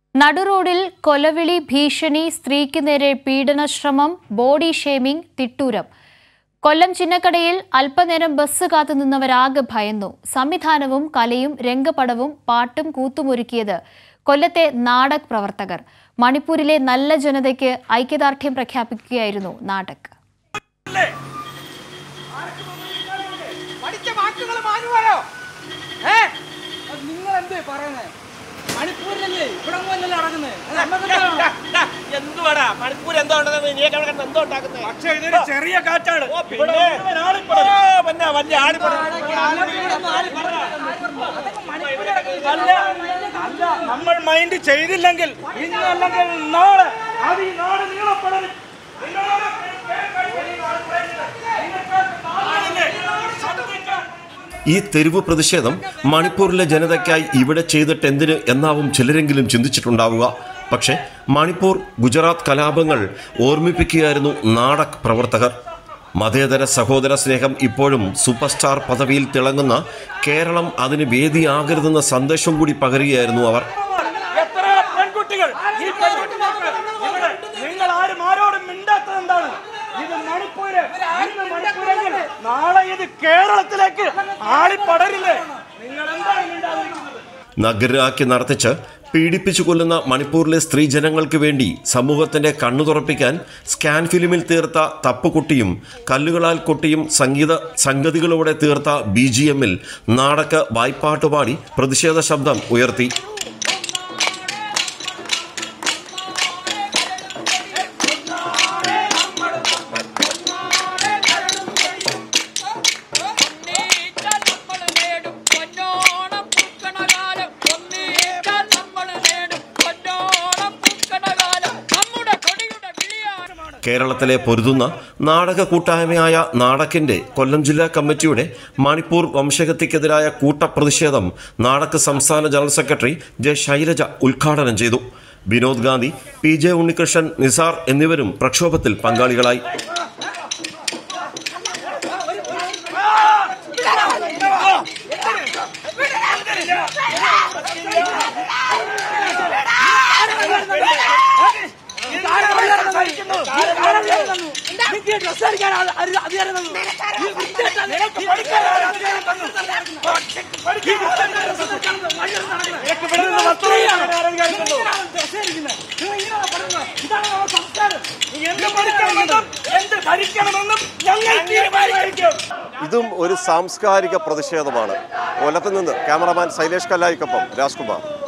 നടുറോഡിൽ കൊലവിളി ഭീഷണി സ്ത്രീക്ക് നേരെ പീഡനശ്രമം ബോഡി ഷേമിംഗ് തിട്ടൂരം കൊല്ലം ചിന്നക്കടയിൽ അല്പനേരം ബസ് കാത്തുനിന്നവരാകെ ഭയന്നു സംവിധാനവും കലയും രംഗപടവും പാട്ടും കൂത്തുമൊരുക്കിയത് കൊല്ലത്തെ നാടക് പ്രവർത്തകർ മണിപ്പൂരിലെ നല്ല ജനതയ്ക്ക് ഐക്യദാർഢ്യം പ്രഖ്യാപിക്കുകയായിരുന്നു നാടക് പഠിച്ച വാക്കുകൾ മാറുവായോ ഏ നിങ്ങൾ എന്ത് പറയുന്നേ മണിപ്പൂരിലല്ലേ ഇവിടെ പോലല്ലേ നടക്കുന്നത് എന്തുവാടാ മണിപ്പൂർ എന്തോ ഉണ്ടെന്ന് നീ അവിടെ കിടന്ന് എന്തോ ഉണ്ടാക്കുന്നത് പക്ഷേ ഇതൊരു ചെറിയ കാറ്റാണ് ഓ, പിന്നെ ഓ, പിന്നെ വലിയ ആളിപ്പടം അല്ല അല്ല നമ്മൾ മൈൻഡ് ചെയ്തില്ലെങ്കിൽ ഇന്നല്ലെങ്കിൽ നാളെ അത് ഈ നാട് നീളപ്പെടൽ ഈ തെരുവ് പ്രതിഷേധം മണിപ്പൂരിലെ ജനതയ്ക്കായി ഇവിടെ ചെയ്തിട്ട് എന്തിന് എന്നാവും ചിലരെങ്കിലും ചിന്തിച്ചിട്ടുണ്ടാവുക പക്ഷേ മണിപ്പൂർ ഗുജറാത്ത് കലാപങ്ങൾ ഓർമ്മിപ്പിക്കുകയായിരുന്നു നാടക് പ്രവർത്തകർ മതേതര സഹോദര സ്നേഹം ഇപ്പോഴും സൂപ്പർ സ്റ്റാർ പദവിയിൽ തിളങ്ങുന്ന കേരളം അതിന് വേദിയാകരുതെന്ന സന്ദേശം കൂടി പകരുകയായിരുന്നു അവർ എത്ര പെൺകുട്ടികൾ ഈ പെൺകുട്ടികൾക്ക് ഇവിടെ നിങ്ങൾ ആരും ആരോടും മിണ്ടാത്തത് എന്താണ് ഇത് മണിപ്പൂര് ഇന്ന് മണിപ്പൂരെങ്കിൽ നാളെ ഇത് കേരളത്തിലേക്ക് ആളിപ്പടരില്ലേ നിങ്ങൾ എന്താണ് മിണ്ടാതിരിക്കുന്നത് നഗരാക്കി നടത്തിച്ച് പീഡിപ്പിച്ചു കൊല്ലുന്ന മണിപ്പൂരിലെ സ്ത്രീജനങ്ങൾക്ക് വേണ്ടി സമൂഹത്തിന്റെ കണ്ണു തുറപ്പിക്കാൻ സ്കാൻ ഫിലിമിൽ തീർത്ത തപ്പുകുട്ടിയും കല്ലുകളാൽ കൊട്ടിയും സംഗീത സംഗതികളോടെ തീർത്ത ബി ജി എമ്മിൽ നാടക വായ്പാട്ടുപാടി പ്രതിഷേധ ശബ്ദം ഉയർത്തി ഒന്നേറ്റാൽ നമ്മൾ നേടും പൊന്നോണം പൂക്കണകാലം ഒന്നേറ്റാൽ നമ്മൾ നേടും പൊന്നോണം പൂക്കണകാലം നമ്മുടെ കൊടിയുടെ വിളിയാണ് കേരളത്തിലെ പൊരുതുന്ന നാടക കൂട്ടായ്മയായ നാടകിന്റെ കൊല്ലം ജില്ലാ കമ്മിറ്റിയുടെ മണിപ്പൂർ വംശഹത്യക്കെതിരായ കൂട്ടപ്രതിഷേധം നാടക സംസ്ഥാന ജനറൽ സെക്രട്ടറി ജെ ശൈലജ ഉദ്ഘാടനം ചെയ്തു വിനോദ് ഗാന്ധി പി ജെ ഉണ്ണികൃഷ്ണൻ നിസാർ എന്നിവരും പ്രക്ഷോഭത്തിൽ പങ്കാളികളായി എന്ത് പഠിക്കണമെന്നും എന്ത് ധരിക്കണമെന്നും ഞങ്ങൾ തീരുമാനിക്കും ഇതും ഒരു സാംസ്കാരിക പ്രതിഷേധമാണ് കൊല്ലത്ത് നിന്ന് ക്യാമറാമാൻ ശൈലേഷ് കല്ലായിക്കൊപ്പം രാജ്കുമാർ